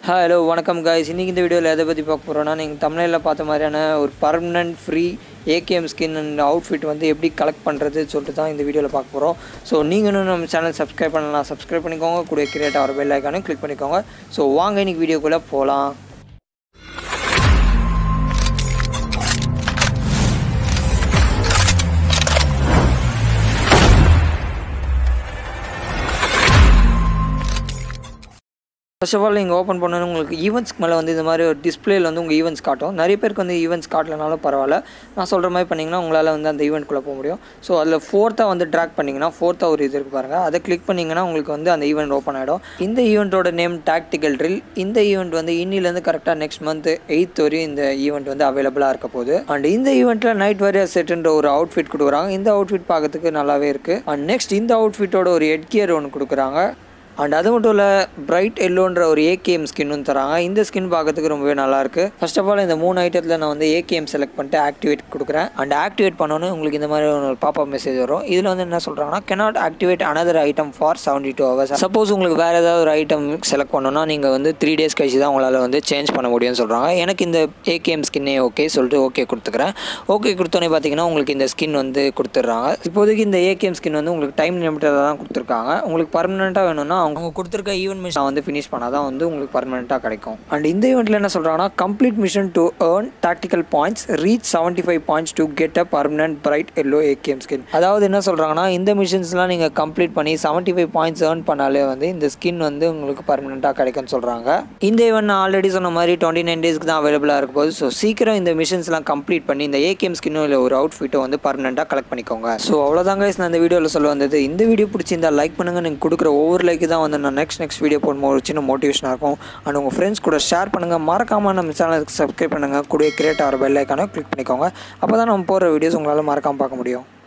hello வணக்கம் guys இன்றைக்கி இந்த வீடியோவில் எதை பற்றி பார்க்க போகிறோன்னா நீங்கள் தமிழில் பார்த்த மாதிரியான ஒரு permanent free AKM skin and outfit வந்து எப்படி கலெக்ட் பண்ணுறது சொல்லிட்டு தான் இந்த வீடியோவில் பார்க்க போகிறோம் ஸோ நீங்கள் இன்னும் நம்ம சேனல் சப்ஸ்கிரைப் பண்ணலாம் சப்ஸ்கிரைப் பண்ணிக்கோங்க கூட கிரியேட் ஆகிற பெல் ஐக்கானும் கிளிக் பண்ணிக்கோங்க ஸோ வாங்க இன்றைக்கி வீடியோக்குள்ளே போகலாம் ஃபர்ஸ்ட் ஆஃப் ஆல் நீங்கள் ஓப்பன் பண்ணணும் உங்களுக்கு ஈவெண்ட்ஸ்க்கு மேலே வந்து இந்த மாதிரி ஒரு டிஸ்பிளேல வந்து உங்கள் ஈவெண்ட்ஸ் காட்டும் நிறைய பேருக்கு வந்து ஈவெண்ட்ஸ் காட்டலனாலும் பரவாயில்ல நான் சொல்கிற மாதிரி பண்ணிங்கன்னா உங்களால் வந்து அந்த ஈவெண்ட்குள்ளே போக முடியும் ஸோ அதில் ஃபோர்த்தாக வந்து ட்ராக் பண்ணிங்கன்னா ஃபோர்த்தாக ஒரு இது இருக்கு பாருங்கள் அதை கிளிக் பண்ணிங்கன்னா உங்களுக்கு வந்து அந்த ஈவெண்ட் ஓப்பன் ஆகிடும் இந்த ஈவெண்ட்டோட நேம் டாக்டிக்கல் ட்ரில் இந்த ஈவெண்ட் வந்து இன்னிலேருந்து கரெக்டாக நெக்ஸ்ட் மந்த் எயித் வரையும் இந்த ஈவெண்ட் வந்து அவைலபிளாக இருக்க போகுது அண்ட் இந்த ஈவெண்ட்டில் நைட் வாரியர் செட்டுன்ற ஒரு அவுட்ஃபிட் கொடுக்குறாங்க இந்த அவுட்ஃபிட் பார்க்கறதுக்கு நல்லாவே இருக்குது அண்ட் நெக்ஸ்ட் இந்த அவுட்ஃபிட்டோட ஒரு ஹெட் கியர் ஒன்று கொடுக்குறாங்க அண்ட் அது மட்டும் இல்லை பிரைட் எல்லோன்ற ஒரு ஏகேஎம் ஸ்கின்னும் தராங்க இந்த ஸ்கின் பார்க்கறதுக்கு ரொம்பவே நல்லாயிருக்கு ஃபர்ஸ்ட் ஆஃப் ஆல் இந்த மூணு ஐட்டத்தில் நான் வந்து ஏகேஎம் செலக்ட் பண்ணிட்டு ஆக்டிவேட் கொடுக்குறேன் அண்ட் ஆக்டிவேட் பண்ணோன்னே உங்களுக்கு இந்த மாதிரி ஒரு பாப்பப் மெசேஜ் வரும் இதில் வந்து என்ன சொல்கிறாங்கன்னா cannot activate another item for seventy two hours suppose உங்களுக்கு வேறு ஏதாவது ஒரு ஐட்டம் செலக்ட் பண்ணணும்னா நீங்கள் வந்து த்ரீ டேஸ் கழிச்சு தான் உங்களால் வந்து சேஞ்ச் பண்ண முடியும்னு சொல்கிறாங்க எனக்கு இந்த ஏகேஎம் ஸ்கின்னே ஓகே சொல்லிட்டு ஓகே கொடுத்துக்கிறேன் ஓகே கொடுத்தோன்னே பார்த்தீங்கன்னா உங்களுக்கு இந்த ஸ்கின் வந்து கொடுத்துட்றாங்க இப்போதைக்கு இந்த ஏகேஎம் ஸ்கின் வந்து உங்களுக்கு டைம் லிமிட்டடாக தான் கொடுத்துருக்காங்க உங்களுக்கு பர்மனெண்ட்டாக வேணும்னா அவங்க கொடுத்துருக்க ஈவெண்ட் மிஷன் வந்து ஃபினிஷ் பண்ணால் தான் வந்து உங்களுக்கு பர்மனெண்ட்டாக கிடைக்கும் அண்ட் இந்த ஈவெண்ட்டில் என்ன சொல்கிறாங்கன்னா complete mission to earn tactical points reach seventy five points to get a permanent bright yellow AKM skin அதாவது என்ன சொல்கிறாங்கன்னா இந்த மிஷன்ஸ்லாம் நீங்கள் கம்ப்ளீட் பண்ணி செவன்ட்டி ஃபைவ் பாயிண்ட்ஸ் ஏர்ன் பண்ணாலே வந்து இந்த ஸ்கின் வந்து உங்களுக்கு பர்மனெண்ட்டாக கிடைக்கும்னு சொல்கிறாங்க இந்த ஈவெண்ட் நான் ஆல்ரெடி சொன்ன மாதிரி டுவெண்ட்டி நைன் டேஸ்க்கு தான் அவைலபிளாக இருக்கும் போது ஸோ சீக்கிரம் இந்த மிஷன்ஸ்லாம் கம்ப்ளீட் பண்ணி இந்த ஏகேஎம் ஸ்கின்னும் இல்லை ஒரு அவுட்ஃபிட்டை வந்து பர்மனெண்ட்டாக கலெக்ட் பண்ணிக்கோங்க ஸோ அவ்வளோதாங்க guys நான் இந்த வீடியோவில் சொல்ல வந்தது இந்த வீடியோ பிடிச்சிருந்தா லைக் பண்ணுங்கள் நீங்கள் கொடுக்குற ஒவ்வொரு லைக்கு தான் வந்து நான் நெக்ஸ்ட் நெக்ஸ்ட் வீடியோ போடும்போது ஒரு சின்ன மோட்டிவேஷனாக இருக்கும் அண்ட் உங்கள் ஃப்ரெண்ட்ஸ் கூட ஷேர் பண்ணுங்கள் மறக்காமல் நம்ம சேனலுக்கு சப்ஸ்கிரைப் பண்ணுங்கள் கூட கிரியேட் ஆகிற பெல் ஐக்கானோ கிளிக் பண்ணிக்கோங்க அப்போ தான் நம்ம போகிற வீடியோஸ் உங்களால் மறக்காமல் பார்க்க முடியும்